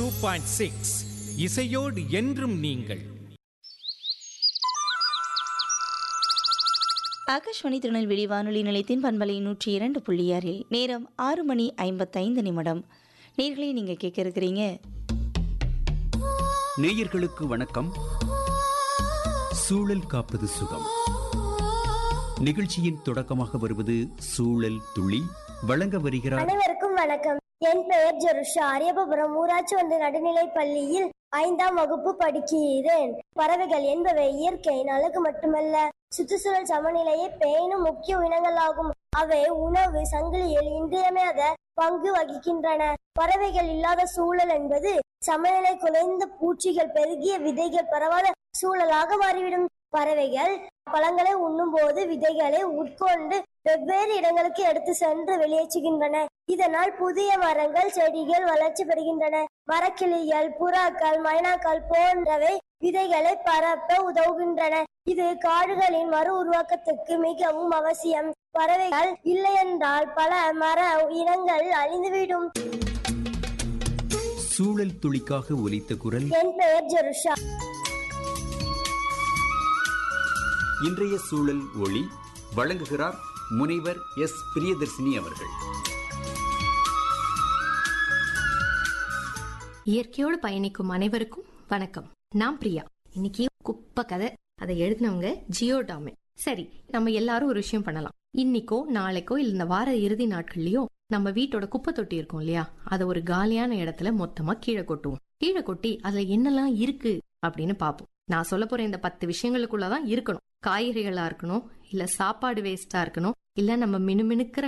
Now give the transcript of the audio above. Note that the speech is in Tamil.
பாயிண்ட் சிக்ஸ் இசையோடு என்றும் நீங்கள் ஆகாஷ்வாணி திருநெல்வேலி வானொலி நிலையத்தின் பண்பலை நூற்றி இரண்டு புள்ளி ஆறில் நேரம் ஆறு மணி ஐம்பத்தைந்து நிமிடம் நேர்களை நீங்கள் கேட்க இருக்கிறீங்க நேயர்களுக்கு வணக்கம் சூழல் காப்பது சுகம் நிகழ்ச்சியின் தொடக்கமாக வருவது சூழல் துளி வழங்க வருகிறார் அனைவருக்கும் வணக்கம் என் பெயர் ஜெருஷா அரியபபுரம் ஊராட்சி ஒன்று நடுநிலைப் பள்ளியில் ஐந்தாம் வகுப்பு படிக்கிறேன் பறவைகள் என்பவை இயற்கையின் அழகு மட்டுமல்ல சுற்றுச்சூழல் சமநிலையை பேணும் முக்கிய இனங்களாகும் அவை உணவு சங்கிலியில் இன்றியமையாத பங்கு வகிக்கின்றன பறவைகள் இல்லாத சூழல் என்பது சமநிலை குலைந்த பூச்சிகள் பெருகிய விதைகள் பரவாத சூழலாக மாறிவிடும் பறவைகள் பழங்களை உண்ணும் போது விதைகளை உட்கொண்டு வெவ்வேறு இடங்களுக்கு எடுத்து சென்று வெளியேற்றுகின்றன இதனால் புதிய மரங்கள் செடிகள் வளர்ச்சி பெறுகின்றன மரக்கிளிகள் புறாக்கள் மைனாக்கள் போன்றவை விதைகளை பரப்ப உதவுகின்றன இது காடுகளின் மறு உருவாக்கத்துக்கு மிகவும் அவசியம் பறவைகள் இல்லையென்றால் பல மர இனங்கள் அழிந்துவிடும் சூழல் துளிக்காக ஒலித்த குரல் என் பெயர் ஜெருஷா இன்றைய சூழல் ஒளி வழங்குகிறார் முனைவர் எஸ் பிரியதர்சினி அவர்கள் இயற்கையோடு பயணிக்கும் அனைவருக்கும் வணக்கம் நான் பிரியா இன்னைக்கு குப்பை கதை அதை எழுதினவங்க ஜியோ டாமே சரி நம்ம எல்லாரும் ஒரு விஷயம் பண்ணலாம் இன்னைக்கோ நாளைக்கோ இல்ல இந்த வார இறுதி நாட்கள்லயோ நம்ம வீட்டோட குப்பை தொட்டி இருக்கும் இல்லையா அதை ஒரு காலியான இடத்துல மொத்தமா கீழே கொட்டுவோம் கீழே கொட்டி அதுல என்னெல்லாம் இருக்கு அப்படின்னு பார்ப்போம் நான் சொல்ல போற இந்த பத்து விஷயங்களுக்குள்ளதான் இருக்கணும் காய்கறிகளா இருக்கணும் இல்ல சாப்பாடு வேஸ்டா இருக்கணும் இல்ல நம்ம மினுமினுக்கிற